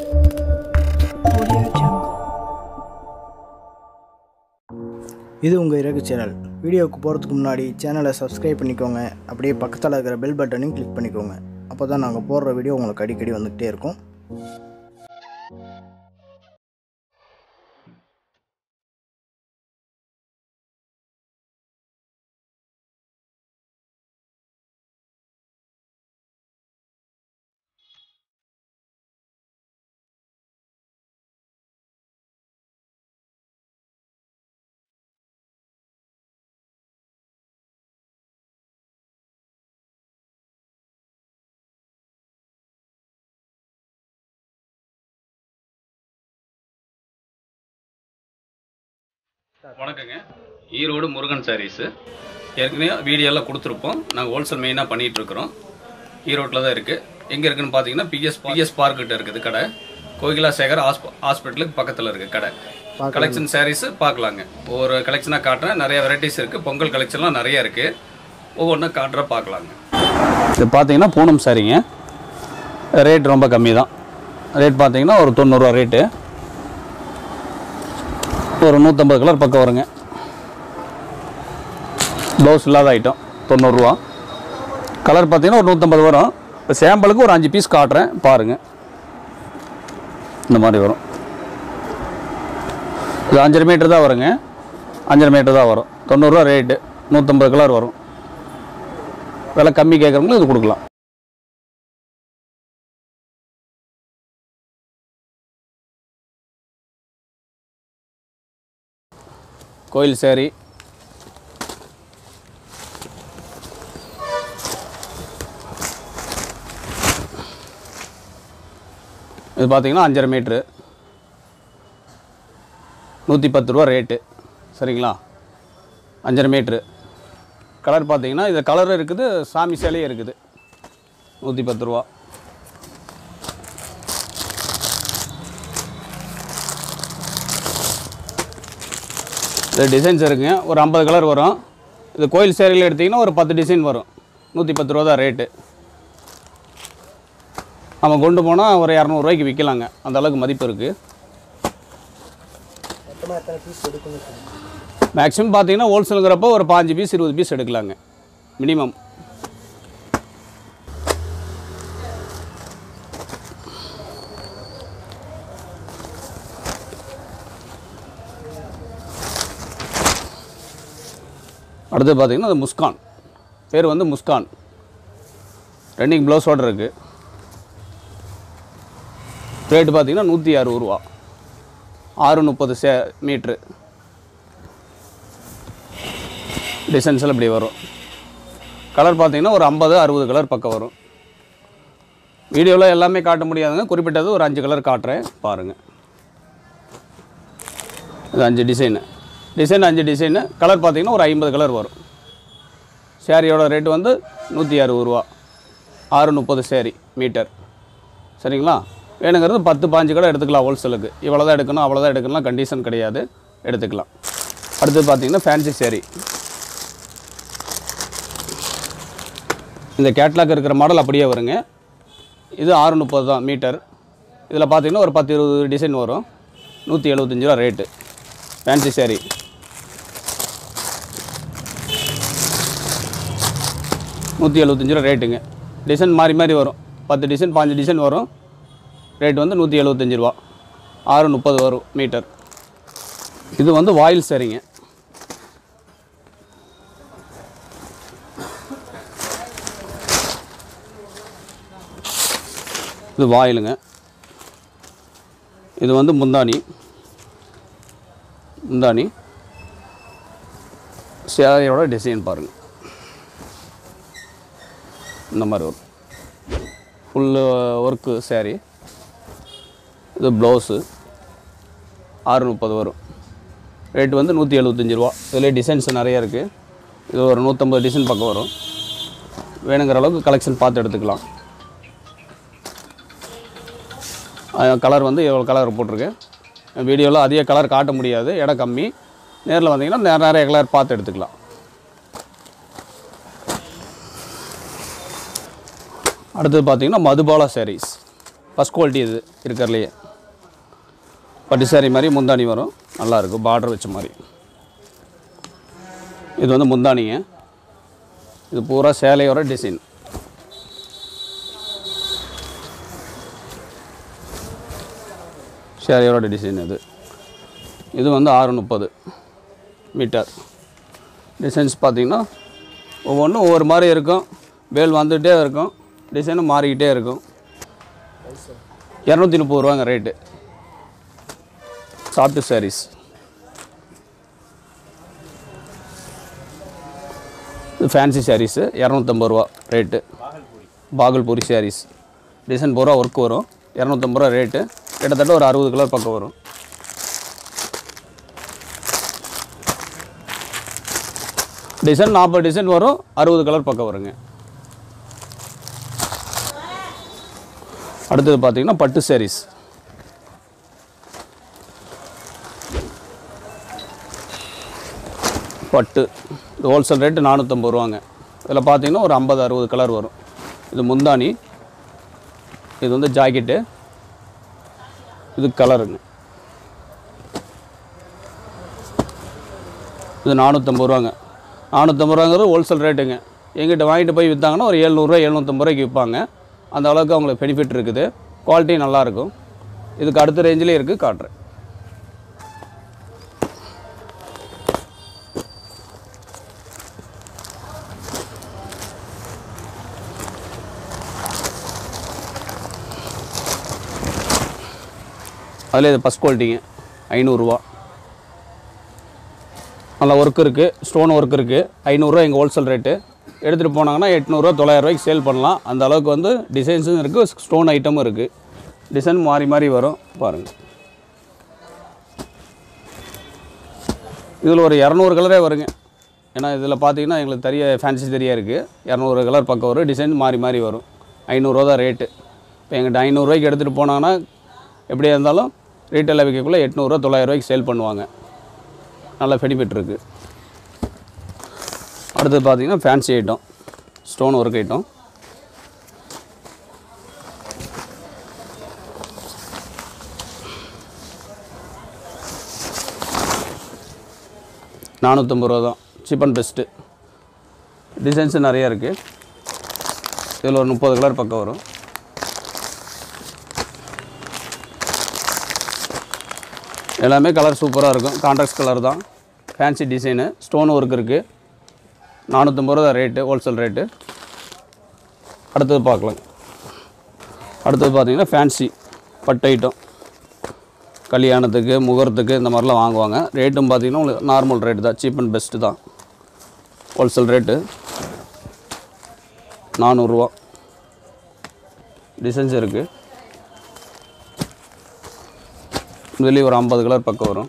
Audio Jungle. இது உங்கள் இறகு சேனல் வீடியோவுக்கு போகிறதுக்கு முன்னாடி சேனலை சப்ஸ்கிரைப் பண்ணிக்கோங்க அப்படியே பக்கத்தில் இருக்கிற பெல் பட்டனையும் கிளிக் பண்ணிக்கோங்க அப்போ தான் நாங்கள் போடுற வீடியோ உங்களுக்கு அடிக்கடி வந்துகிட்டே இருக்கும் வணக்கங்க ஈரோடு முருகன் சாரீஸு ஏற்கனவே வீடியோலாம் கொடுத்துருப்போம் நாங்கள் ஹோல்சேல் மெயினாக பண்ணிகிட்டு இருக்கிறோம் ஈரோட்டில் தான் இருக்குது எங்கே இருக்குன்னு பார்த்தீங்கன்னா பிஎஸ் பிஎஸ் பார்க் கிட்ட இருக்குது கடை கோகிலா சேகர் ஹாஸ்ப ஹாஸ்பிட்டலுக்கு பக்கத்தில் இருக்குது கடை கலெக்ஷன் சாரீஸு பார்க்கலாங்க ஒவ்வொரு கலெக்ஷனாக காட்டுறேன் நிறைய வெரைட்டிஸ் இருக்குது பொங்கல் கலெக்ஷன்லாம் நிறைய இருக்குது ஒவ்வொன்றா காட்டுற பார்க்கலாங்க இது பார்த்தீங்கன்னா பூனம் சாரிங்க ரேட் ரொம்ப கம்மி தான் ரேட் பார்த்தீங்கன்னா ஒரு தொண்ணூறுரூவா ரேட்டு ஒரு நூற்றம்பது கலர் பக்கம் வருங்க ப்ளவுஸ் இல்லாத ஐட்டம் தொண்ணூறுரூவா கலர் பார்த்தீங்கன்னா ஒரு நூற்றம்பது வரும் இப்போ சாம்பிளுக்கு ஒரு அஞ்சு பீஸ் காட்டுறேன் பாருங்கள் இந்த மாதிரி வரும் இது அஞ்சரை மீட்டர் தான் வருங்க அஞ்சரை மீட்டர் தான் வரும் தொண்ணூறுரூவா ரேட்டு நூற்றம்பது கலர் வரும் விலை கம்மி கேட்குறவங்களும் இது கொடுக்கலாம் கோயில் சேரி இது பார்த்தீங்கன்னா அஞ்சரை மீட்ரு நூற்றி பத்து ரூபா ரேட்டு சரிங்களா அஞ்சரை மீட்ரு கலர் பார்த்தீங்கன்னா இது கலர் இருக்குது சாமி சேலையும் இருக்குது நூற்றி பத்து ரூபா இது டிசைன்ஸ் இருக்குங்க ஒரு ஐம்பது கலர் வரும் இது கோயில் சேரியில் எடுத்திங்கன்னா ஒரு பத்து டிசைன் வரும் நூற்றி பத்து ரூபா தான் ரேட்டு நம்ம கொண்டு போனால் ஒரு இரநூறுவாய்க்கு விற்கலாங்க அந்த அளவுக்கு மதிப்பு இருக்குது மொத்தமாக எத்தனை பீஸ் எடுக்கணும் மேக்ஸிமம் பார்த்தீங்கன்னா ஹோல்சேலுங்கிறப்போ ஒரு பாஞ்சு பீஸ் இருபது பீஸ் எடுக்கலாங்க மினிமம் அடுத்து பார்த்தீங்கன்னா அது முஸ்கான் பேர் வந்து முஸ்கான் ரன்னிங் ப்ளவுஸோடு இருக்குது ரேட்டு பார்த்தீங்கன்னா நூற்றி அறுபது ரூபா ஆறு முப்பது சே மீட்ரு டிசைன்ஸில் இப்படி வரும் கலர் பார்த்தீங்கன்னா ஒரு ஐம்பது அறுபது கலர் பக்கம் வரும் வீடியோவில் எல்லாமே காட்ட முடியாதுங்க குறிப்பிட்டது ஒரு அஞ்சு கலர் காட்டுறேன் பாருங்கள் இது அஞ்சு டிசைனு டிசைன் அஞ்சு டிசைனு கலர் பார்த்தீங்கன்னா ஒரு ஐம்பது கலர் வரும் சேரீயோட ரேட்டு வந்து நூற்றி அறுபது ரூபா ஆறு முப்பது சேரீ மீட்டர் சரிங்களா வேணுங்கிறது பத்து பாஞ்சு கடை எடுத்துக்கலாம் ஹோல்சேலுக்கு இவ்வளோ தான் எடுக்கணும் அவ்வளோ தான் எடுக்கணும் கண்டிஷன் கிடையாது எடுத்துக்கலாம் அடுத்து பார்த்தீங்கன்னா ஃபேன்சி சேரீ இந்த கேட்லாக் இருக்கிற மாடல் அப்படியே வருங்க இது ஆறு முப்பது தான் மீட்டர் இதில் பார்த்தீங்கன்னா ஒரு பத்து இருபது டிசைன் வரும் நூற்றி எழுபத்தஞ்சு ரூபா ரேட்டு ஃபேன்சி சேரீ நூற்றி எழுபத்தஞ்சு ரூபா ரேட்டுங்க டிசைன் மாறி மாறி வரும் பத்து டிசைன் பாஞ்சு டிசைன் வரும் ரேட் வந்து நூற்றி எழுபத்தஞ்சு ரூபா ஆறு முப்பது வரும் மீட்டர் இது வந்து வாயில் சரிங்க இது வாயிலுங்க இது வந்து முந்தானி முந்தானி சேலையோட டிசைன் பாருங்கள் இந்த மாதிரி வரும் ஃபுல்லு ஒர்க்கு saree இது ப்ளவுஸு ஆறு முப்பது வரும் ரேட் வந்து நூற்றி எழுபத்தஞ்சி ரூபா இதில் டிசைன்ஸ் நிறைய இருக்குது இது ஒரு நூற்றம்பது டிசைன் பக்கம் வரும் வேணுங்கிற அளவுக்கு கலெக்ஷன் பார்த்து எடுத்துக்கலாம் கலர் வந்து எவ்வளோ கலர் போட்டிருக்கேன் வீடியோவில் அதிக கலர் காட்ட முடியாது இடம் கம்மி நேரில் வந்தீங்கன்னா நெ- நிறைய கலர் பார்த்து எடுத்துக்கலாம் அடுத்தது பார்த்தீங்கன்னா மதுபாலா sarees ஃபஸ்ட் குவாலிட்டி இது இருக்கிறதுலையே பட்டு saree மாதிரி முந்தானி வரும் நல்லாயிருக்கும் பார்டர் வச்ச மாதிரி இது வந்து முந்தானிங்க இது பூரா சேலையோட டிசைன் சேலையோட டிசைன் இது இது வந்து ஆறு முப்பது மீட்டர் டிசைன்ஸ் பார்த்தீங்கன்னா ஒவ்வொன்றும் ஒவ்வொரு மாதிரி இருக்கும் வேல் வந்துகிட்டே இருக்கும் டிசைனும் மாறிக்கிட்டே இருக்கும் இரநூத்தி முப்பது ரூபாங்க ரேட்டு சாஃப்ட் சாரீஸ் இது ஃபேன்சி சாரீஸு இரநூத்தம்பது ரூபா ரேட்டு பாகல்பூரி சாரீஸ் டிசைன் பூரா ஒர்க் வரும் இரநூத்தம்பது ரூபா ரேட்டு கிட்டத்தட்ட ஒரு அறுபது கலர் பக்கம் வரும் டிசைன் நாற்பது டிசைன் வரும் அறுபது கலர் பக்கம் வருங்க அடுத்தது பார்த்தீங்கன்னா பட்டு சாரீஸ் பட்டு இது ஹோல்சேல் ரேட்டு நானூற்றம்பது ரூபாங்க இதில் பார்த்தீங்கன்னா ஒரு ஐம்பது அறுபது கலர் வரும் இது முந்தானி இது வந்து ஜாக்கெட்டு இது கலருங்க இது நானூற்றம்பது ரூபாங்க நானூற்றம்பது ரூபாங்கிறது ஹோல்சேல் ரேட்டுங்க எங்கிட்ட வாங்கிட்டு போய் விற்றாங்கன்னா ஒரு எழுநூறுவா எழுநூற்றம்பது ரூபாய்க்கு விற்பாங்க அந்த அளவுக்கு அவங்களுக்கு பெனிஃபிட் இருக்குது குவாலிட்டி நல்லாயிருக்கும் இதுக்கு அடுத்த ரேஞ்சிலே இருக்குது காட்டுறேன் அதில் இது ஃபஸ்ட் குவாலிட்டிங்க ஐநூறுரூவா நல்லா ஒர்க் இருக்குது ஸ்டோன் ஒர்க் இருக்குது ஐநூறுரூவா எங்கள் ஹோல்சேல் ரேட்டு எடுத்துகிட்டு போனாங்கன்னா எட்நூறுரூவா தொள்ளாயிரரூவாய்க்கு சேல் பண்ணலாம் அந்த அளவுக்கு வந்து டிசைன்ஸும் இருக்குது ஸ்டோன் ஐட்டமும் இருக்குது டிசைன் மாறி மாறி வரும் பாருங்கள் இதில் ஒரு இரநூறு கலரே வருங்க ஏன்னா இதில் பார்த்தீங்கன்னா எங்களுக்கு தெரிய ஃபேன்சி தெரியா இருக்குது இரநூறு கலர் பக்கம் வரும் டிசைன் மாறி மாறி வரும் ஐநூறுரூவா தான் ரேட்டு இப்போ எங்கிட்ட ஐநூறுரூவாய்க்கு எடுத்துகிட்டு போனாங்கன்னா எப்படியா இருந்தாலும் ரீட்டைலில் விற்கக்குள்ளே எட்நூறுரூவா தொள்ளாயிரரூவாய்க்கு சேல் பண்ணுவாங்க நல்ல பெனிஃபிட் இருக்குது அடுத்தது பார்த்தீங்கன்னா fancy item stone work item நானூற்றம்பது ரூபா தான் சீப் அண்ட் பெஸ்ட்டு டிசைன்ஸு நிறையா இருக்குது இதில் ஒரு முப்பது கலர் பக்கம் வரும் எல்லாமே கலர் சூப்பராக இருக்கும் கான்ட்ராக்ட் கலர் தான் ஃபேன்சி டிசைனு ஸ்டோன் ஒர்க் இருக்குது நானூற்றம்பது ரூபா ரேட்டு ஹோல்சேல் ரேட்டு அடுத்தது பார்க்கலாம் அடுத்தது பார்த்தீங்கன்னா ஃபேன்சி பட்டு ஐட்டம் கல்யாணத்துக்கு முகூர்த்தத்துக்கு இந்த மாதிரிலாம் வாங்குவாங்க ரேட்டும் பார்த்தீங்கன்னா உங்களுக்கு நார்மல் ரேட்டு தான் சீப் அண்ட் பெஸ்ட்டு தான் ஹோல்சேல் ரேட்டு நானூறுரூவா டிசைன்ஸ் இருக்குது இதுலேயும் ஒரு ஐம்பது கலர் பக்கம் வரும்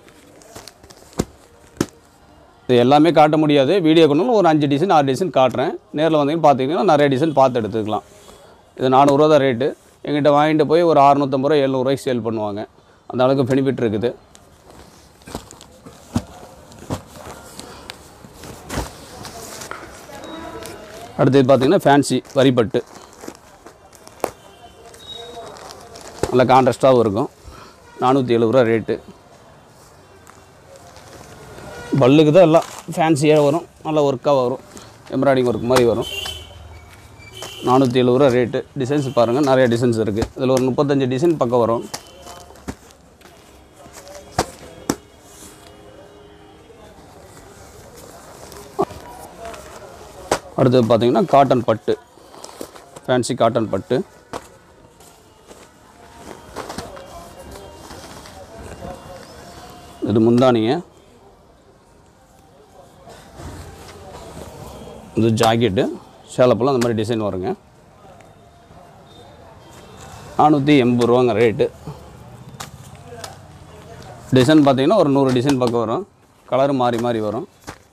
இது எல்லாமே காட்ட முடியாது வீடியோ கொண்டு ஒரு அஞ்சு டிசைன் ஆறு டிசைன் காட்டுறேன் நேரில் வந்தீங்கன்னு பார்த்தீங்கன்னா நிறைய டிசைன் பார்த்து எடுத்துக்கலாம் இது நானூறுரூவா தான் ரேட்டு எங்கிட்ட வாங்கிட்டு போய் ஒரு அறநூற்றம்பது ரூபா எழுநூறுவாய்க்கு சேல் பண்ணுவாங்க அந்த அளவுக்கு பெனிஃபிட் இருக்குது அடுத்தது பார்த்தீங்கன்னா ஃபேன்சி வரிப்பட்டு நல்ல கான்ட்ராஸ்ட்டாகவும் இருக்கும் நானூற்றி எழுபது ரூபா ரேட்டு பல்லுக்கு தான் எல்லாம் ஃபேன்சியாக வரும் நல்ல ஒர்க்காக வரும் எம்ப்ராய்டிங் ஒர்க் மாதிரி வரும் நானூற்றி எழுபது ரூபா ரேட்டு டிசைன்ஸ் பாருங்கள் நிறைய டிசைன்ஸ் இருக்குது இதில் ஒரு முப்பத்தஞ்சு டிசைன் பக்கம் வரும் அடுத்தது பார்த்தீங்கன்னா காட்டன் பட்டு ஃபேன்சி காட்டன் பட்டு இது முந்தானிங்க இது ஜாக்கெட்டு சேலப்பெல்லாம் அந்த மாதிரி டிசைன் வருங்க நானூற்றி எண்பது ரூபாங்க ரேட்டு டிசைன் பார்த்தீங்கன்னா ஒரு நூறு டிசைன் பக்கம் வரும் கலர் மாறி மாறி வரும்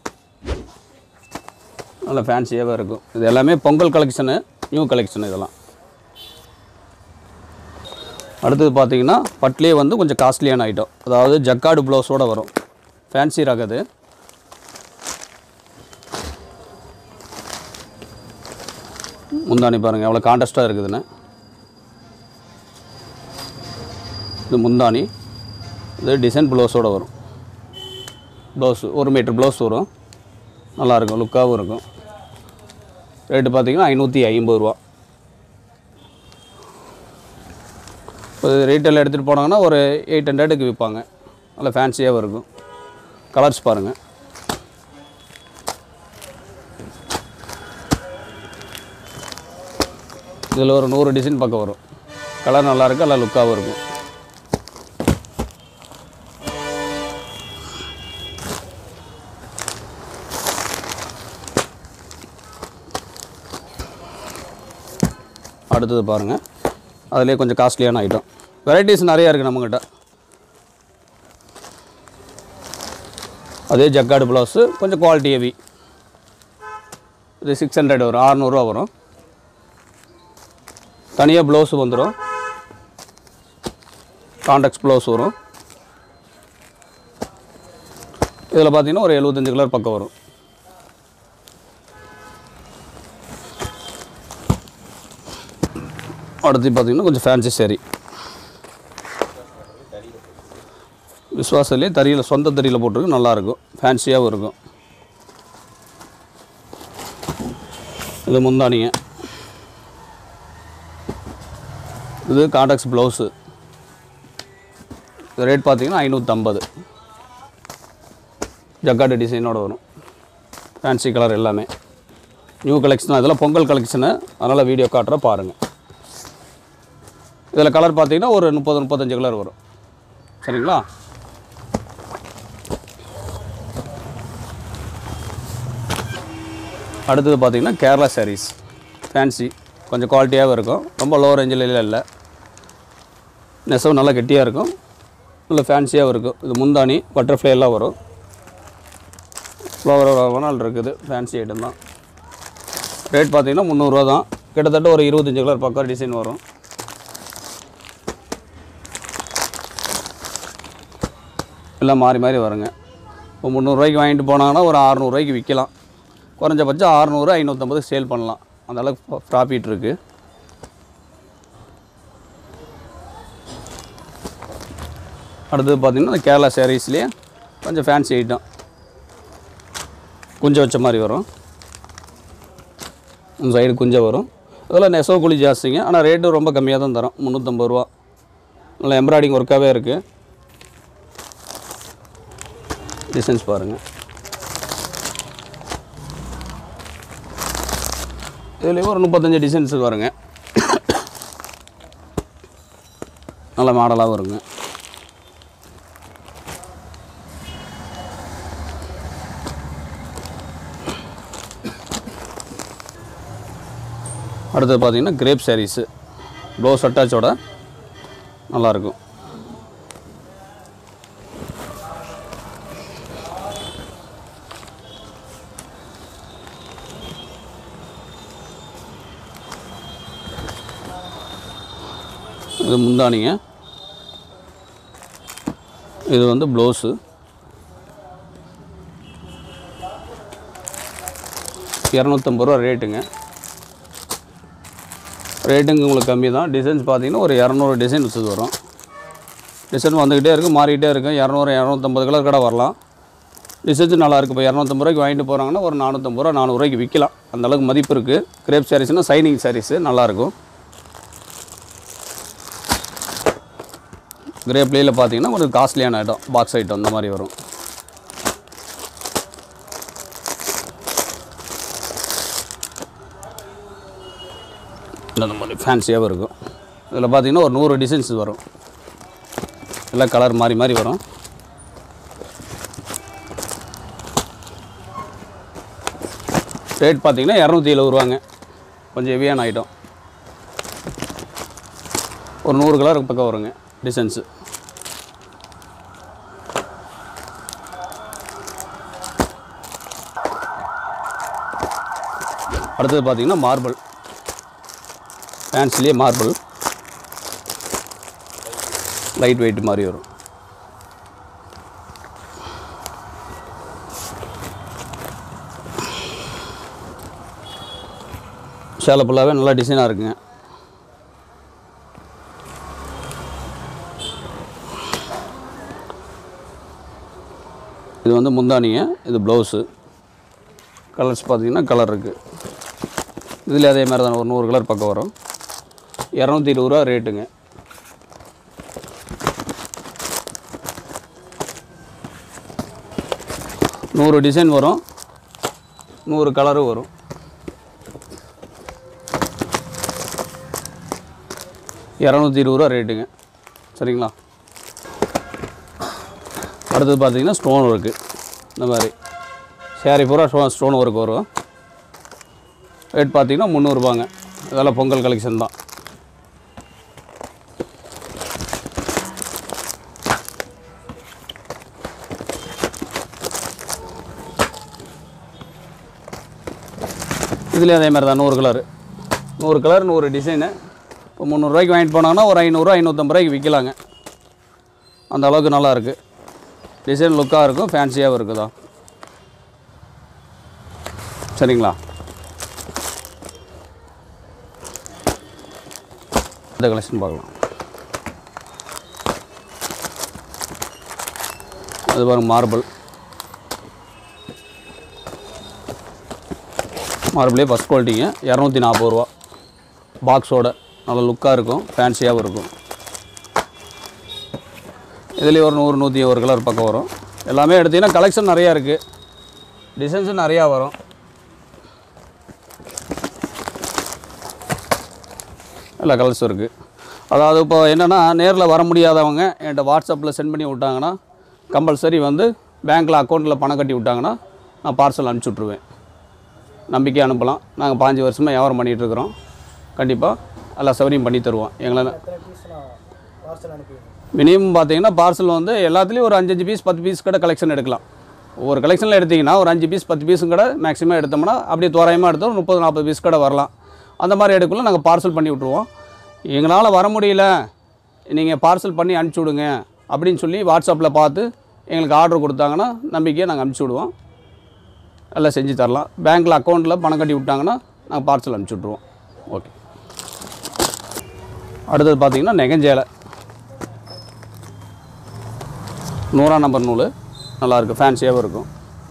நல்ல ஃபேன்சியாகவே இருக்கும் இது எல்லாமே பொங்கல் கலெக்ஷனு நியூ கலெக்ஷன் இதெல்லாம் அடுத்தது பார்த்தீங்கன்னா பட்லேயே வந்து கொஞ்சம் காஸ்ட்லியான ஐட்டம் அதாவது ஜக்காடு ப்ளவுஸோடு வரும் ஃபேன்சி ரகது முந்தானி பாருங்கள் எவ்வளோ கான்ட்ராஸ்ட்டாக இருக்குதுன்னு இது முந்தானி இது டிசைன் ப்ளவுஸோடு வரும் ப்ளவுஸ் ஒரு மீட்டர் ப்ளவுஸ் வரும் நல்லாயிருக்கும் லுக்காகவும் இருக்கும் ரேட்டு பார்த்தீங்கன்னா ஐநூற்றி ஐம்பது ரூபா இப்போ ரீட்டைல் எடுத்துகிட்டு போனாங்கன்னா ஒரு எயிட் ஹண்ட்ரடுக்கு விற்பாங்க நல்லா ஃபேன்சியாகவும் இருக்கும் கலர்ஸ் பாருங்கள் இதில் ஒரு நூறு டிசைன் பக்கம் வரும் கலர் நல்லா இருக்கும் நல்லா லுக்காகவும் இருக்கும் அடுத்தது பாருங்கள் அதிலே கொஞ்சம் காஸ்ட்லியான ஐட்டம் வெரைட்டிஸ் நிறையா இருக்குது நம்மக்கிட்ட அதே ஜக்காடு ப்ளவுஸு கொஞ்சம் குவாலிட்டி ஹெவி இது சிக்ஸ் ஹண்ட்ரட் வரும் அறநூறுவா வரும் தனியாக ப்ளவுஸ் வந்துடும் காண்டக்ஸ் ப்ளவுஸ் வரும் இதில் பார்த்தீங்கன்னா ஒரு எழுபத்தஞ்சு கலர் பக்கம் வரும் அடுத்து பார்த்தீங்கன்னா கொஞ்சம் ஃபேன்சி saree விஸ்வாசிலே தறியில் சொந்த தறியில் போட்டிருக்கு நல்லாயிருக்கும் ஃபேன்சியாகவும் இருக்கும் இது முந்தானிங்க இது காண்டக்ஸ் ப்ளவுஸு இது ரேட் பார்த்தீங்கன்னா ஐநூற்றம்பது ஜக்காடு டிசைனோட வரும் ஃபேன்சி கலர் எல்லாமே நியூ கலெக்ஷன் இதெல்லாம் பொங்கல் கலெக்ஷனு அதனால் வீடியோ காட்டுற பாருங்கள் இதில் கலர் பார்த்தீங்கன்னா ஒரு முப்பது முப்பத்தஞ்சு கலர் வரும் சரிங்களா அடுத்தது பார்த்தீங்கன்னா கேரளா sarees ஃபேன்சி கொஞ்சம் குவாலிட்டியாகவும் இருக்கும் ரொம்ப லோ ரேஞ்சில் இல்லை நெசவு நல்லா கெட்டியாக இருக்கும் நல்ல ஃபேன்சியாகவும் இருக்கும் இது முந்தானி பட்டர்ஃப்ளை எல்லாம் வரும் ஃப்ளவர் வேணால் இருக்குது ஃபேன்சி ஐட்டம் தான் ரேட் பார்த்தீங்கன்னா முந்நூறுரூவா தான் கிட்டத்தட்ட ஒரு இருபத்தஞ்சு கலர் பக்கம் டிசைன் வரும் எல்லாம் மாறி மாறி வருங்க இப்போ முந்நூறுரூவாய்க்கு வாங்கிட்டு போனாங்கன்னா ஒரு அறநூறுவாய்க்கு விற்கலாம் குறைஞ்சபட்சம் அறநூறு ஐநூற்றம்பது சேல் பண்ணலாம் அந்த அளவுக்கு ப்ராஃபிட் இருக்குது அடுத்தது பார்த்திங்கன்னா இந்த கேரளா சாரீஸ்லேயே கொஞ்சம் ஃபேன்சி ஐட்டம் குஞ்சம் வச்ச மாதிரி வரும் இந்த சைடு குஞ்சம் வரும் அதெல்லாம் நெசவு கூலி ஜாஸ்திங்க ஆனால் ரேட்டு ரொம்ப கம்மியாக தான் தரும் முந்நூற்றம்பது ரூபா நல்லா எம்ப்ராய்டிங் ஒர்க்காகவே இருக்குது டிசைன்ஸ் பாருங்கள் இதுலேயும் ஒரு முப்பத்தஞ்சு டிசைன்ஸ் வருங்க நல்ல மாடலாகவும் வருங்க அடுத்தது பார்த்தீங்கன்னா கிரேப் சாரீஸு ப்ளவுஸ் அட்டாச்சோட நல்லாயிருக்கும் இது முந்தானிங்க இது வந்து ப்ளவுஸு இரநூத்தம்பது ரூபா ரேட்டுங்க ரேட்டுங்க உங்களுக்கு கம்மி தான் டிசைன்ஸ் பார்த்தீங்கன்னா ஒரு இரநூறு டிசைன் வச்சது வரும் டிசைன் வந்துக்கிட்டே இருக்கும் மாறிக்கிட்டே இருக்கும் இரநூறு இரநூத்தம்பது கலர் கடை வரலாம் டிசைன்ஸ் நல்லா இருக்கு இப்போ இரநூத்தம்பது ரூபாய்க்கு வாங்கிட்டு போகிறாங்கன்னா ஒரு நானூற்றம்பது ரூபா நானூறுரூவாய்க்கு விற்கலாம் அந்த அளவுக்கு மதிப்பு இருக்குது கிரேப் சாரீஸ்னால் சைனிங் சாரீஸு நல்லாயிருக்கும் கிரேப்லேயில் பார்த்தீங்கன்னா ஒரு காஸ்ட்லியான ஐட்டம் பாக்ஸ் ஐட்டம் இந்த மாதிரி வரும் இந்த மாதிரி ஃபேன்சியாகவும் இருக்கும் இதில் பார்த்தீங்கன்னா ஒரு நூறு டிசைன்ஸ் வரும் எல்லாம் கலர் மாறி மாறி வரும் ரேட் பார்த்தீங்கன்னா இரநூத்தி எழுபது ரூபாங்க கொஞ்சம் ஹெவியான ஐட்டம் ஒரு நூறு கலர் பக்கம் வருங்க டிசைன்ஸு அடுத்தது பார்த்தீங்கன்னா மார்பிள் ஃபேன்ஸ்லேயே மார்பிள் லைட் வெயிட் மாதிரி வரும் சேலை ஃபுல்லாகவே நல்லா டிசைனாக இருக்குங்க இது வந்து முந்தானிங்க இது ப்ளவுஸு கலர்ஸ் பார்த்தீங்கன்னா கலர் இருக்குது இதில் அதே மாதிரி தான் ஒரு நூறு கலர் பக்கம் வரும் இரநூத்தி இருபது ரூபா ரேட்டுங்க நூறு டிசைன் வரும் நூறு கலரும் வரும் இரநூத்தி இருபது ரூபா ரேட்டுங்க சரிங்களா அடுத்தது பார்த்தீங்கன்னா ஸ்டோன் ஒர்க்கு இந்த மாதிரி சேரீ பூரா ஸ்டோ ஸ்டோன் ஒர்க் வரும் ரேட் பார்த்தீங்கன்னா முந்நூறுபாங்க இதெல்லாம் பொங்கல் கலெக்ஷன் தான் இதுலேயும் அதே மாதிரி தான் நூறு கலர் நூறு கலர் நூறு டிசைனு இப்போ முந்நூறுரூவாய்க்கு வாங்கிட்டு போனாங்கன்னா ஒரு ஐநூறுரூவா ஐநூற்றம்பது ரூபாய்க்கு விற்கலாங்க அந்த அளவுக்கு நல்லா இருக்குது டிசைன் லுக்காக இருக்கும் ஃபேன்சியாகவும் இருக்குதா சரிங்களா இந்த கலெக்ஷன் பார்க்கலாம் அது பாருங்க மார்பிள் மார்பிளே ஃபஸ்ட் குவாலிட்டிங்க இரநூத்தி நாற்பது ரூபா பாக்ஸோட நல்ல லுக்காக இருக்கும் ஃபேன்சியாகவும் இருக்கும் இதுலேயே ஒரு நூறு நூற்றி ஒரு கலர் பக்கம் வரும் எல்லாமே எடுத்திங்கன்னா கலெக்ஷன் நிறையா இருக்குது டிசைன்ஸும் நிறையா வரும் எல்லா கலர்ஸும் இருக்குது அதாவது இப்போ என்னென்னா நேரில் வர முடியாதவங்க என்கிட்ட வாட்ஸ்அப்பில் சென்ட் பண்ணி விட்டாங்கன்னா கம்பல்சரி வந்து பேங்க்கில் அக்கௌண்ட்டில் பணம் கட்டி விட்டாங்கன்னா நான் பார்சல் அனுப்பிச்சி விட்ருவேன் நம்பிக்கை அனுப்பலாம் நாங்கள் பாஞ்சு வருஷமாக வியாபாரம் பண்ணிகிட்டு இருக்கிறோம் கண்டிப்பாக எல்லா சௌகரியம் பண்ணி தருவோம் எங்களை எத்தனை பீஸ் நான் பார்சல் அனுப்புவீங்க மினிமம் பார்த்தீங்கன்னா பார்சல் வந்து எல்லாத்துலேயும் ஒரு அஞ்சஞ்சு பீஸ் பத்து பீஸ் கூட கலெக்ஷன் எடுக்கலாம் ஒவ்வொரு கலெக்ஷனில் எடுத்திங்கன்னா ஒரு அஞ்சு பீஸ் பத்து பீஸும் கூட மேக்ஸிமம் எடுத்தோம்னா அப்படியே தோராயமாக எடுத்தோம் ஒரு முப்பது நாற்பது பீஸ் கூட வரலாம் அந்த மாதிரி எடுக்கல நாங்கள் பார்சல் பண்ணி விட்ருவோம் எங்களால் வர முடியல நீங்கள் பார்சல் பண்ணி அனுப்பிச்சி விடுங்க அப்படின்னு சொல்லி வாட்ஸ்அப்பில் பார்த்து எங்களுக்கு ஆர்டர் கொடுத்தாங்கன்னா நம்பிக்கையை நாங்கள் அனுப்பிச்சி விடுவோம் எல்லாம் செஞ்சு தரலாம் பேங்க்கில் அக்கௌண்ட்டில் பணம் கட்டி விட்டாங்கன்னா நாங்கள் பார்சல் அனுப்பிச்சி விட்ருவோம் ஓகே அடுத்தது பார்த்தீங்கன்னா நெகஞ்சேலை நூறாம் நம்பர் நூல் நல்லாயிருக்கு ஃபேன்சியாகவும் இருக்கும்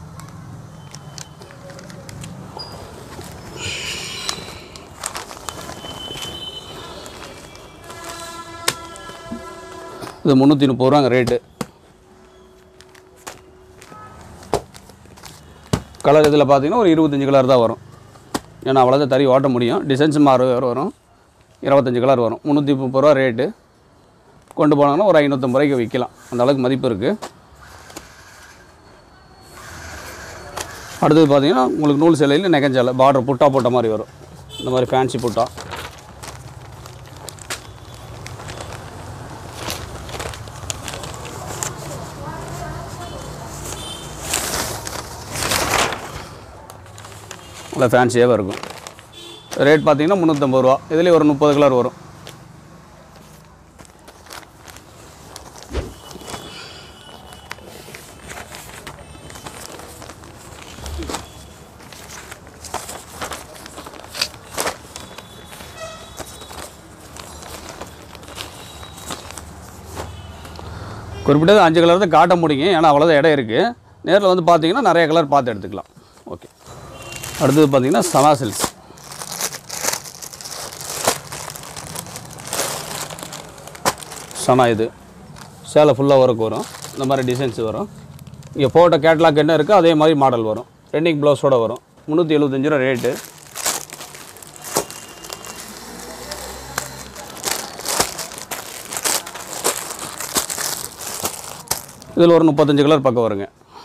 இது முந்நூற்றி முப்பது ரூபாங்க ரேட்டு கலர் இதில் பார்த்தீங்கன்னா ஒரு இருபத்தஞ்சி கலர் தான் வரும் ஏன்னா அவ்வளோதான் தறி ஓட்ட முடியும் டிசைன்ஸ் மாறு வேறு வரும் இருபத்தஞ்சி கலர் வரும் முந்நூற்றி முப்பது ரூபா ரேட்டு கொண்டு போனாங்கன்னா ஒரு ஐநூற்றம்பது ரூபாய்க்கு விற்கலாம் அந்த அளவுக்கு மதிப்பு இருக்குது அடுத்தது பார்த்தீங்கன்னா உங்களுக்கு நூல் சிலையில் நெகஞ்சாலை பார்டர் புட்டா போட்ட மாதிரி வரும் இந்த மாதிரி ஃபேன்சி புட்டா நல்லா ஃபேன்சியாகவே இருக்கும் ரேட் பார்த்தீங்கன்னா முந்நூற்றம்பது ரூபா இதுலேயே ஒரு முப்பது கலர் வரும் குறிப்பிட்டது அஞ்சு கலர் தான் காட்ட முடியுங்க ஏன்னா அவ்வளோதான் இடம் இருக்குது நேரில் வந்து பார்த்தீங்கன்னா நிறைய கலர் பார்த்து எடுத்துக்கலாம் ஓகே அடுத்தது பார்த்தீங்கன்னா சனா சில்க்ஸ் சனா இது சேலை ஃபுல்லாக ஒர்க் வரும் இந்த மாதிரி டிசைன்ஸ் வரும் இங்கே ஃபோட்டோ கேட்லாக் என்ன இருக்கோ அதே மாதிரி மாடல் வரும் ரெண்டிங் ப்ளவுஸோட வரும் முந்நூற்றி எழுபத்தஞ்சு ரூபா ரேட்டு இதில் ஒரு முப்பத்தஞ்சு கலர் பக்கம் வருங்க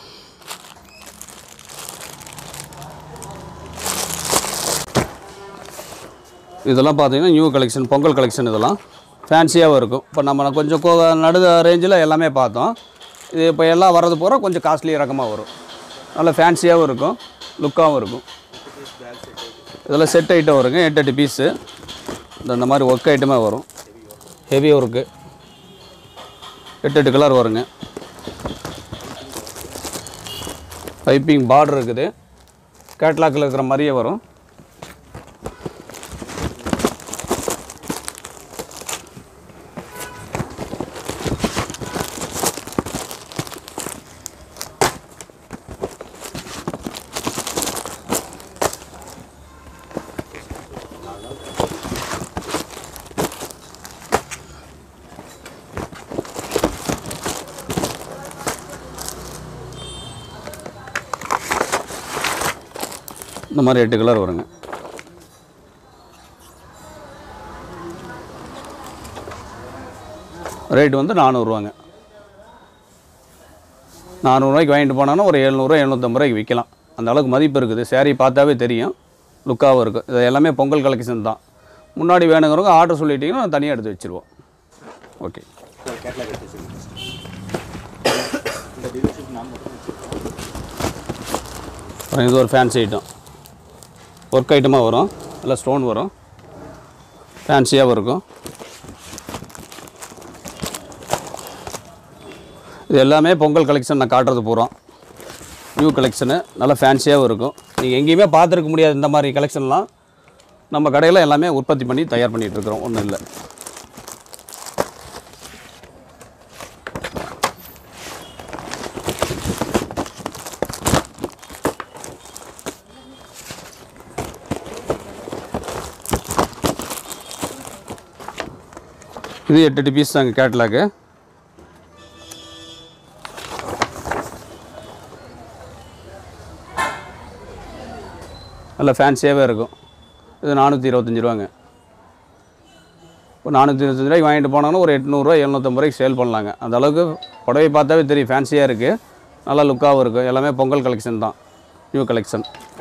இதெல்லாம் பார்த்தீங்கன்னா நியூ கலெக்ஷன் பொங்கல் கலெக்ஷன் இதெல்லாம் ஃபேன்சியாகவும் இருக்கும் இப்போ நம்ம கொஞ்சம் கோ நடு ரேஞ்சில் எல்லாமே பார்த்தோம் இது இப்போ எல்லாம் வர்றது பூரா கொஞ்சம் காஸ்ட்லி ரகமாக வரும் நல்ல ஃபேன்சியாகவும் இருக்கும் லுக்காகவும் இருக்கும் இதெல்லாம் செட் ஐட்டம் வருங்க எட்டு எட்டு பீஸு இந்த இந்த மாதிரி ஒர்க் ஐட்டமே வரும் ஹெவி ஒர்க்கு எட்டு எட்டு கலர் வருங்க பைப்பிங் பார்டர் இருக்குது கேட்லாக்கில் இருக்கிற மாதிரியே வரும் இந்த மாதிரி எட்டு கலர் வருங்க ரேட் வந்து நானூறுரூவாங்க நானூறுரூவாய்க்கு வாங்கிட்டு போனாங்கன்னா ஒரு எழுநூறுவா எழுநூற்றம்பது ரூபாய்க்கு விற்கலாம் அந்த அளவுக்கு மதிப்பு இருக்குது saree பார்த்தாவே தெரியும் லுக்காகவும் இருக்கும் இது எல்லாமே பொங்கல் கலெக்ஷன் தான் முன்னாடி வேணுங்கிறவங்க ஆர்டர் சொல்லிட்டீங்கன்னா நான் தனியாக எடுத்து வச்சுருவோம் ஓகே அப்புறம் இது ஒரு ஃபேன்சி ஐட்டம் ஒர்க் ஐட்டமாக வரும் நல்லா ஸ்டோன் வரும் ஃபேன்சியாகவும் இருக்கும் இது எல்லாமே பொங்கல் கலெக்ஷன் நான் காட்டுறது பூரா நியூ கலெக்ஷனு நல்லா ஃபேன்சியாகவும் இருக்கும் நீங்கள் எங்கேயுமே பார்த்துருக்க முடியாது இந்த மாதிரி கலெக்ஷன்லாம் நம்ம கடையில் எல்லாமே உற்பத்தி பண்ணி தயார் பண்ணிகிட்டு இருக்கிறோம் ஒன்றும் இல்லை இது எட்டு எட்டு பீஸ் தாங்க கேட்லாக்கு நல்ல ஃபேன்சியாகவே இருக்கும் இது நானூற்றி இருபத்தஞ்சி ரூபாங்க இப்போ நானூற்றி இருபத்தஞ்சி ரூபாய்க்கு வாங்கிட்டு போனாங்கன்னா ஒரு எட்நூறுரூவா எழுநூற்றம்பது ரூபாய்க்கு சேல் பண்ணலாங்க அந்த அளவுக்கு புடவை பார்த்தாவே தெரியும் ஃபேன்சியாக இருக்குது நல்லா லுக்காகவும் இருக்கும் எல்லாமே பொங்கல் கலெக்ஷன் தான் நியூ கலெக்ஷன்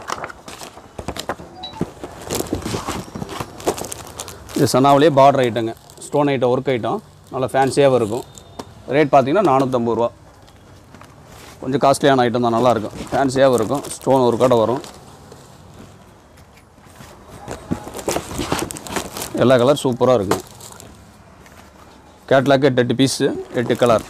இது சனாவிலே பார்டர் ஐட்டங்க ஸ்டோன் ஐட்டம் ஒர்க் ஐட்டம் நல்லா ஃபேன்சியாகவும் இருக்கும் ரேட் பார்த்தீங்கன்னா நானூற்றம்பது ரூபா கொஞ்சம் காஸ்ட்லியான ஐட்டம் தான் நல்லாயிருக்கும் ஃபேன்சியாகவும் இருக்கும் ஸ்டோன் ஒரு கடை வரும் எல்லா கலர் சூப்பராக இருக்கும் கேட்லாக்கு எட்டு எட்டு பீஸு எட்டு கலர்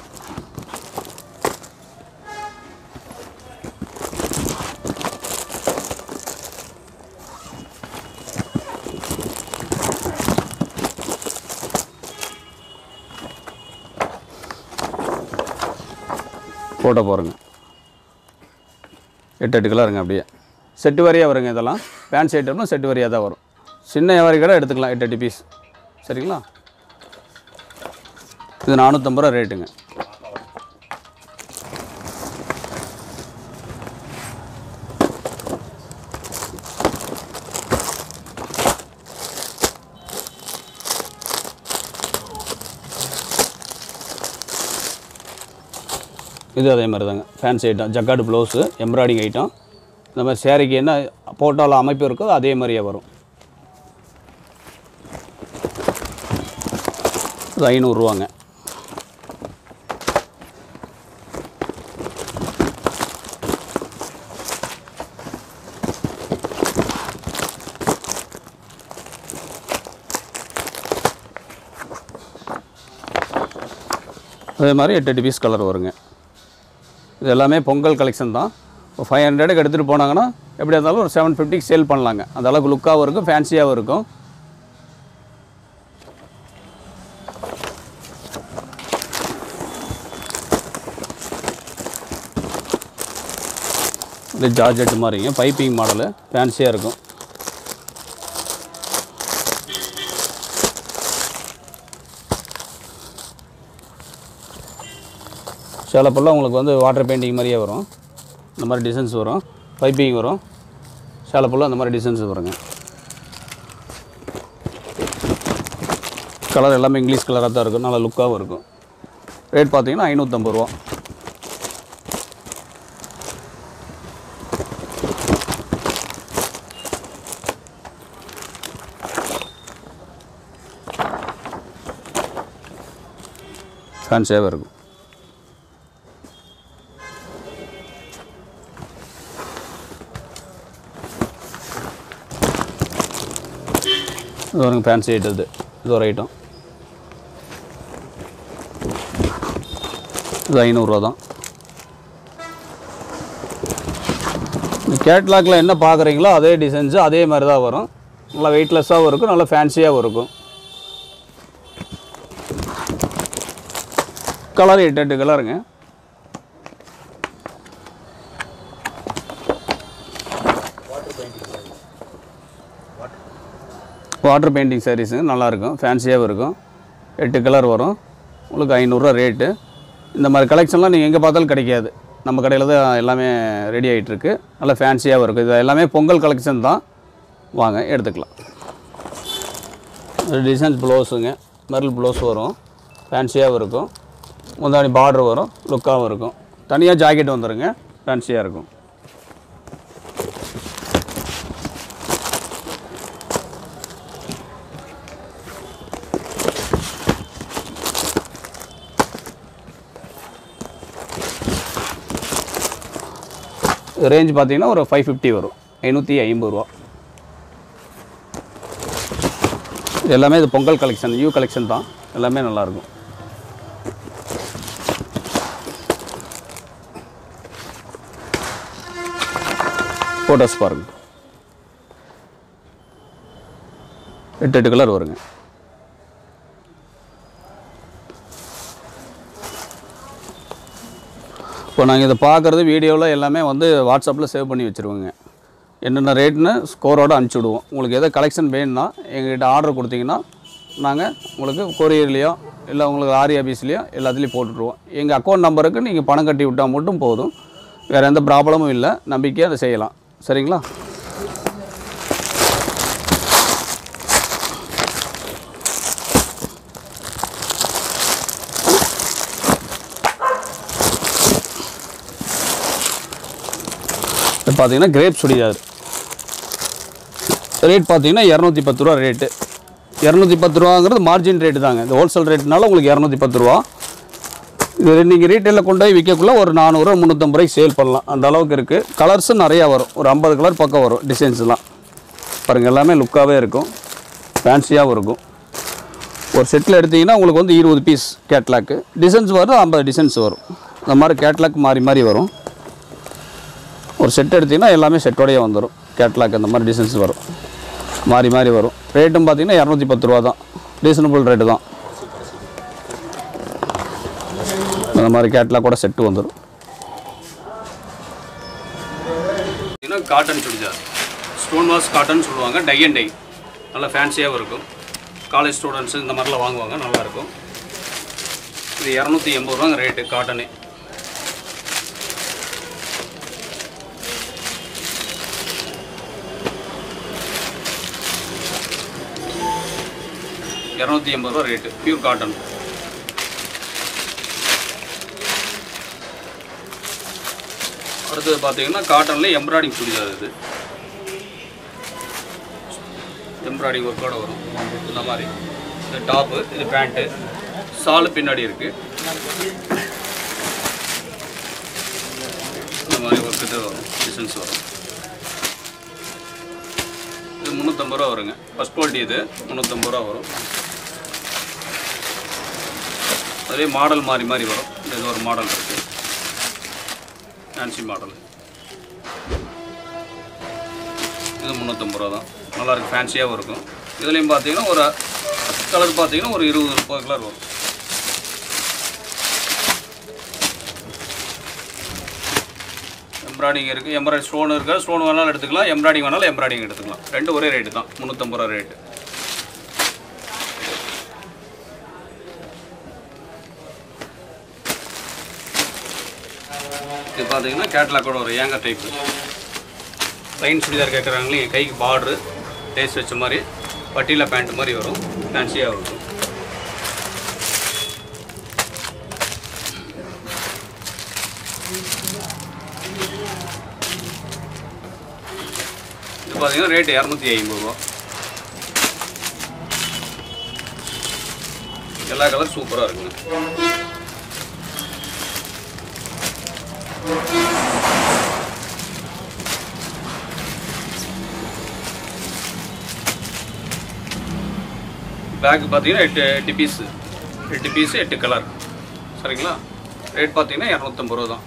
போட்டோ போகிறேங்க எட்டு எட்டு கலருங்க அப்படியே செட்டு வரியாக வருங்க இதெல்லாம் பேண்ட் ஐட்டம்னா செட்டு வரியாக தான் வரும் சின்ன வியாபாரி கடை எடுத்துக்கலாம் எட்டு எட்டு பீஸ் சரிங்களா இது நானூற்றம்பது ரூபா ரேட்டுங்க இது அதே மாதிரி தாங்க fancy item jacquard blouse embroidering item இந்த மாதிரி சேரீக்கு என்ன போட்டால அமைப்பு இருக்கோ அதே மாதிரியே வரும் இது ஐநூறுரூவாங்க அதே மாதிரி எட்டு எட்டு பீஸ் கலர் வருங்க இது எல்லாமே பொங்கல் கலெக்ஷன் தான் இப்போ ஃபைவ் ஹண்ட்ரடுக்கு எடுத்துகிட்டு போனாங்கன்னா எப்படி இருந்தாலும் ஒரு செவன் ஃபிஃப்டிக்கு சேல் பண்ணலாங்க அந்த அளவுக்கு லுக்காகவும் இருக்கும் ஃபேன்சியாகவும் இருக்கும் இது ஜார்ஜெட் மாதிரிங்க பைப்பிங் மாடலு ஃபேன்சியாக இருக்கும் சேலப்பெல்லாம் உங்களுக்கு வந்து வாட்டர் பெயிண்டிங் மாதிரியே வரும் இந்த மாதிரி டிசைன்ஸ் வரும் பைப்பிங் வரும் சேலப்பெல்லாம் அந்த மாதிரி டிசைன்ஸ் வருங்க கலர் எல்லாமே இங்கிலீஷ் கலராக தான் இருக்கும் நல்லா லுக்காகவும் இருக்கும் ரேட் பார்த்தீங்கன்னா ஐநூற்றம்பது ரூபா ஃபேன்சியாகவே இருக்கும் இது ஒரு ஃபேன்சி ஐட்டம் இது இது ஒரு ஐட்டம் இது ஐநூறுரூவா தான் இந்த கேட்லாகில் என்ன பார்க்குறீங்களோ அதே டிசைன்ஸு அதே மாதிரி தான் வரும் நல்லா வெயிட்லெஸ்ஸாகவும் இருக்கும் நல்லா ஃபேன்சியாகவும் இருக்கும் கலர் எட்டு எட்டு கலருங்க வாட்டர் பெயிண்டிங் சாரீஸுங்க நல்லாயிருக்கும் ஃபேன்சியாகவும் இருக்கும் எட்டு கலர் வரும் உங்களுக்கு ஐநூறுரூவா ரேட்டு இந்த மாதிரி கலெக்ஷன்லாம் நீங்கள் எங்கே பார்த்தாலும் கிடைக்காது நம்ம கடையில் தான் எல்லாமே ரெடி ஆகிட்டுருக்கு நல்லா ஃபேன்சியாகவும் இருக்குது இது எல்லாமே பொங்கல் கலெக்ஷன் தான் வாங்க எடுத்துக்கலாம் டிசைன்ஸ் ப்ளவுஸுங்க மெரல் ப்ளவுஸ் வரும் ஃபேன்சியாகவும் இருக்கும் முந்தாணி பார்டர் வரும் லுக்காகவும் இருக்கும் தனியாக ஜாக்கெட் வந்துடுங்க ஃபேன்சியாக இருக்கும் ரேஞ்ச் பார்த்தீங்கன்னா ஒரு ஃபைவ் ஃபிஃப்டி வரும் ஐநூற்றி ஐம்பது ரூபா இது எல்லாமே இது பொங்கல் கலெக்ஷன் நியூ கலெக்ஷன் தான் எல்லாமே நல்லாயிருக்கும் ஃபோட்டோஸ் பாருங்க எட்டு எட்டு கலர் வருங்க இப்போ நாங்கள் இதை பார்க்குறது வீடியோவில் எல்லாமே வந்து வாட்ஸ்அப்பில் சேவ் பண்ணி வச்சுருவோங்க என்னென்ன ரேட்னு ஸ்கோரோடு அனுப்பிச்சி விடுவோம் உங்களுக்கு எதாவது கலெக்ஷன் வேணும்னா எங்ககிட்ட ஆர்டர் கொடுத்தீங்கன்னா நாங்கள் உங்களுக்கு கொரியர்லேயோ இல்லை உங்களுக்கு ஆரி ஆஃபீஸ்லேயோ எல்லாத்துலேயும் போட்டுட்ருவோம் எங்கள் அக்கௌண்ட் நம்பருக்கு நீங்கள் பணம் கட்டி விட்டால் மட்டும் போதும் வேறு எந்த ப்ராப்ளமும் இல்லை நம்பிக்கையாக அதை செய்யலாம் சரிங்களா இது பார்த்தீங்கன்னா கிரேப் சுடிதார் ரேட் பார்த்தீங்கன்னா இரநூத்தி பத்து ரூபா ரேட்டு இரநூத்தி பத்து ரூபாங்கிறது மார்ஜின் ரேட்டு தாங்க இந்த ஹோல்சேல் ரேட்னால உங்களுக்கு இரநூத்தி பத்து ரூபா இது நீங்கள் ரீட்டெயிலில் கொண்டு போய் விற்கக்குள்ள ஒரு நானூறுரூவா முந்நூற்றம்பது ரூபாய்க்கு சேல் பண்ணலாம் அந்த அளவுக்கு இருக்குது கலர்ஸும் நிறையா வரும் ஒரு ஐம்பது கலர் பக்கம் வரும் டிசைன்ஸ்லாம் பாருங்கள் எல்லாமே லுக்காகவே இருக்கும் ஃபேன்சியாகவும் இருக்கும் ஒரு செட்டில் எடுத்தீங்கன்னா உங்களுக்கு வந்து இருபது பீஸ் கேட்லாக்கு டிசைன்ஸ் வரும் ஐம்பது டிசைன்ஸ் வரும் இந்த மாதிரி கேட்லாக் மாறி மாறி வரும் ஒரு செட் எடுத்தீங்கன்னா எல்லாமே செட்டோடயே வந்துடும் கேட்லாக் அந்த மாதிரி டிசைன்ஸ் வரும் மாறி மாறி வரும் ரேட்டும் பார்த்தீங்கன்னா இரநூத்தி பத்து ரூபா தான் ரீசனபிள் ரேட்டு தான் அந்த மாதிரி கேட்லாக் கூட செட்டு வந்துடும் cotton churidar stone wash cotton சொல்லுவாங்க டை அண்ட் டை நல்லா ஃபேன்சியாகவும் இருக்கும் காலேஜ் ஸ்டூடெண்ட்ஸு இந்த மாதிரிலாம் வாங்குவாங்க நல்லாயிருக்கும் இது இரநூத்தி எண்பது ரூபாங்க ரேட்டு காட்டனே இரநூத்தி எண்பது ரூபா ரேட்டு பியூர் காட்டன் அடுத்தது பார்த்தீங்கன்னா காட்டனில் எம்ப்ராய்டிங் சுடிதார் இது எம்ப்ராய்டிங் ஒர்க்கோட வரும் இந்த மாதிரி இது டாப்பு இது பேண்ட்டு சாலு பின்னாடி இருக்குது இந்த மாதிரி ஒர்க்கு இது வரும் டிசைன்ஸ் வரும் இது முந்நூற்றம்பது ரூபா வருங்க ஃபஸ்ட் குவாலிட்டி இது முந்நூற்றம்பது ரூபா வரும் அதே மாடல் மாறி மாறி வரும் இது ஒரு மாடல் இருக்குது ஃபேன்சி மாடல் இது முந்நூற்றம்பது ரூபா தான் நல்லாயிருக்கு ஃபேன்சியாகவும் இருக்கும் இதுலேயும் பார்த்தீங்கன்னா ஒரு கலர் பார்த்தீங்கன்னா ஒரு இருபது முப்பது கலர் வரும் எம்ப்ராய்டிங் இருக்குது எம்ப்ராய்டி ஸ்டோன் இருக்குது ஸ்டோன் வேணாலும் எடுத்துக்கலாம் எம்ப்ராய்டிங் வேணாலும் எம்ப்ராய்டிங் எடுத்துக்கலாம் ரெண்டு ஒரே ரேட்டு தான் முந்நூற்றம்பது ரூபா ரேட்டு இது பார்த்தீங்கன்னா கேட்லாக்கோட ஒரு ஏங்க டைப்பு லைன் சுடிதார் கேட்குறாங்களே கைக்கு பார்ட்ரு லேஸ் வச்ச மாதிரி பட்டியில் பேண்ட் மாதிரி வரும் ஃபேன்சியாக இருக்கும் இது பார்த்தீங்கன்னா ரேட்டு இரநூத்தி ஐம்பது ரூபா எல்லா கலர் சூப்பராக இருக்குங்க பேக் பார்த்தீங்கன்னா எட்டு எட்டு பீஸு எட்டு பீஸு எட்டு கலர் சரிங்களா ரேட் பார்த்தீங்கன்னா இரநூத்தம்பது ரூபா தான்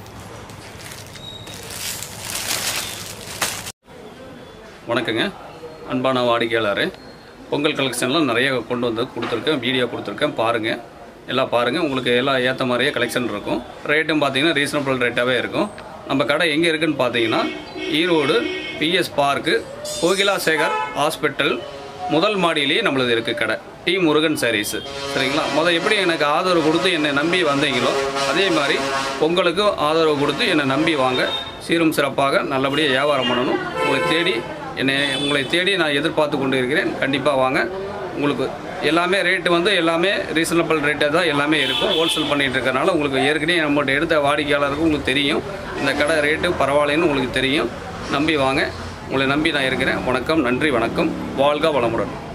வணக்கங்க அன்பான வாடிக்கையாளர் பொங்கல் கலெக்ஷன்லாம் நிறைய கொண்டு வந்து கொடுத்துருக்கேன் வீடியோ கொடுத்துருக்கேன் பாருங்கள் எல்லாம் பாருங்கள் உங்களுக்கு எல்லாம் ஏற்ற மாதிரியே கலெக்ஷன் இருக்கும் ரேட்டும் பார்த்தீங்கன்னா ரீசனபிள் ரேட்டாகவே இருக்கும் நம்ம கடை எங்கே இருக்குன்னு பார்த்தீங்கன்னா Erode PS park Kokila Sekar hospital முதல் மாடியிலேயே நம்மளது இருக்குது கடை டி முருகன் சாரீஸு சரிங்களா முதல் எப்படி எனக்கு ஆதரவு கொடுத்து என்னை நம்பி வந்தீங்களோ அதே மாதிரி உங்களுக்கும் ஆதரவு கொடுத்து என்னை நம்பி வாங்க சீரும் சிறப்பாக நல்லபடியாக வியாபாரம் பண்ணணும் உங்களை தேடி என்னை உங்களை தேடி நான் எதிர்பார்த்து கொண்டு இருக்கிறேன் கண்டிப்பாக வாங்க உங்களுக்கு எல்லாமே ரேட்டு வந்து எல்லாமே ரீசனபிள் ரேட்டாக தான் எல்லாமே இருக்கும் ஹோல்சேல் பண்ணிகிட்டு இருக்கறனால உங்களுக்கு ஏற்கனவே நம்மகிட்ட எடுத்த வாடிக்கையாளருக்கு உங்களுக்கு தெரியும் இந்த கடை ரேட்டு பரவாயில்லைன்னு உங்களுக்கு தெரியும் நம்பி வாங்க உங்களை நம்பி நான் இருக்கிறேன் வணக்கம் நன்றி வணக்கம் வாழ்க வளமுடன்